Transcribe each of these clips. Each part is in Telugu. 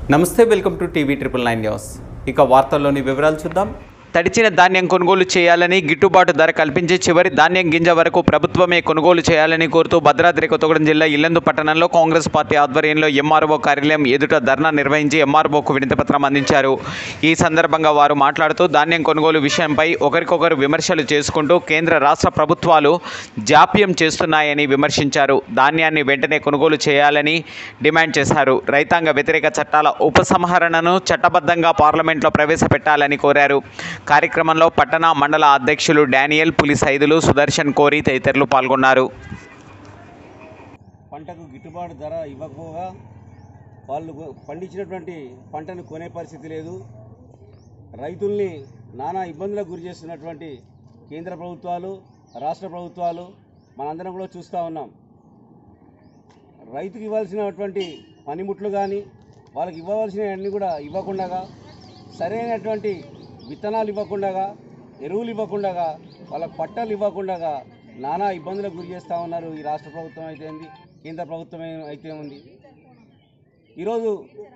నమస్తే welcome to TV triple nine news ఇక వార్తల్లోని వివరాలు చూద్దాం తడిచిన ధాన్యం కొనుగోలు చేయాలని గిట్టుబాటు ధర కల్పించి చివరి ధాన్యం గింజ వరకు ప్రభుత్వమే కొనుగోలు చేయాలని కోరుతూ భద్రాద్రి కొత్తగూడెం జిల్లా ఇల్లందు పట్టణంలో కాంగ్రెస్ పార్టీ ఆధ్వర్యంలో ఎంఆర్ఓ కార్యాలయం ఎదుట ధర్నా నిర్వహించి ఎంఆర్ఓకు వినతిపత్రం అందించారు ఈ సందర్భంగా వారు మాట్లాడుతూ ధాన్యం కొనుగోలు విషయంపై ఒకరికొకరు విమర్శలు చేసుకుంటూ కేంద్ర రాష్ట్ర ప్రభుత్వాలు జాప్యం చేస్తున్నాయని విమర్శించారు ధాన్యాన్ని వెంటనే కొనుగోలు చేయాలని డిమాండ్ చేశారు రైతాంగ వ్యతిరేక చట్టాల ఉపసంహరణను చట్టబద్ధంగా పార్లమెంట్లో ప్రవేశపెట్టాలని కోరారు కార్యక్రమంలో పట్టణ మండల అధ్యక్షులు డానియల్ పులి సైదులు సుదర్శన్ కోరి తదితరులు పాల్గొన్నారు పంటకు గిట్టుబాటు ధర ఇవ్వకపోగా వాళ్ళు పండించినటువంటి పంటను కొనే పరిస్థితి లేదు రైతుల్ని నానా ఇబ్బందులకు గురి చేస్తున్నటువంటి కేంద్ర ప్రభుత్వాలు రాష్ట్ర ప్రభుత్వాలు మనందరం కూడా చూస్తూ ఉన్నాం రైతుకి ఇవ్వాల్సినటువంటి పనిముట్లు కానీ వాళ్ళకి ఇవ్వవలసినవన్నీ కూడా ఇవ్వకుండా సరైనటువంటి విత్తనాలు ఇవ్వకుండా ఎరువులు ఇవ్వకుండా వాళ్ళకి పట్టాలు ఇవ్వకుండా నానా ఇబ్బందులకు గురి చేస్తూ ఉన్నారు ఈ రాష్ట్ర ప్రభుత్వం అయితే ఉంది కేంద్ర ప్రభుత్వం అయితే ఉంది ఈరోజు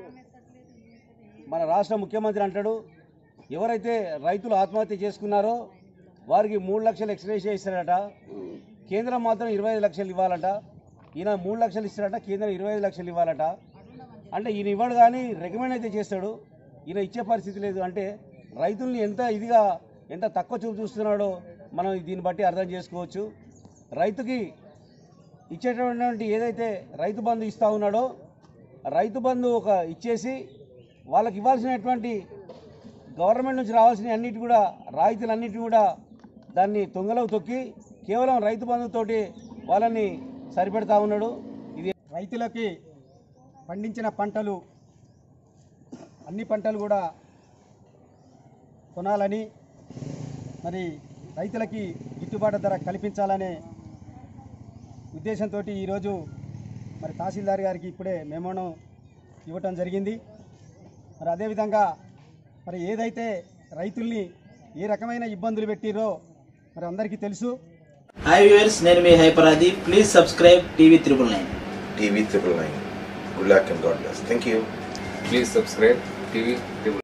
మన రాష్ట్ర ముఖ్యమంత్రి అంటాడు ఎవరైతే రైతులు ఆత్మహత్య చేసుకున్నారో వారికి మూడు లక్షలు ఎక్స్ప్రెస్ ఇస్తారట కేంద్రం మాత్రం ఇరవై ఐదు లక్షలు ఇవ్వాలట ఈయన మూడు లక్షలు ఇస్తారట కేంద్రం ఇరవై ఐదు లక్షలు ఇవ్వాలట అంటే ఈయన ఇవ్వడు కానీ రికమెండ్ అయితే చేస్తాడు ఈయన ఇచ్చే పరిస్థితి లేదు అంటే రైతుల్ని ఎంత ఇదిగా ఎంత తక్కువ చూపు చూస్తున్నాడో మనం దీన్ని బట్టి అర్థం చేసుకోవచ్చు రైతుకి ఇచ్చేటటువంటి ఏదైతే రైతు బంధు ఇస్తూ ఉన్నాడో రైతు బంధు ఒక ఇచ్చేసి వాళ్ళకి ఇవ్వాల్సినటువంటి గవర్నమెంట్ నుంచి రావాల్సిన అన్నిటి కూడా రాయితీలన్నిటి కూడా దాన్ని తొంగలో తొక్కి కేవలం రైతు బంధుతోటి వాళ్ళని సరిపెడతా ఉన్నాడు ఇది రైతులకి పండించిన పంటలు అన్ని పంటలు కూడా కొనాలని మరి రైతులకి గిట్టుబాటు ధర కల్పించాలనే ఉద్దేశంతో ఈరోజు మరి తహసీల్దార్ గారికి ఇప్పుడే మెమోను ఇవ్వటం జరిగింది మరి అదేవిధంగా మరి ఏదైతే రైతుల్ని ఏ రకమైన ఇబ్బందులు పెట్టిరో మరి అందరికీ తెలుసు హాయ్ వ్యూవర్స్ నేను మీ హైపరాది please subscribe TV triple nine TV triple nine. Good luck and God bless. Thank you. Please subscribe TV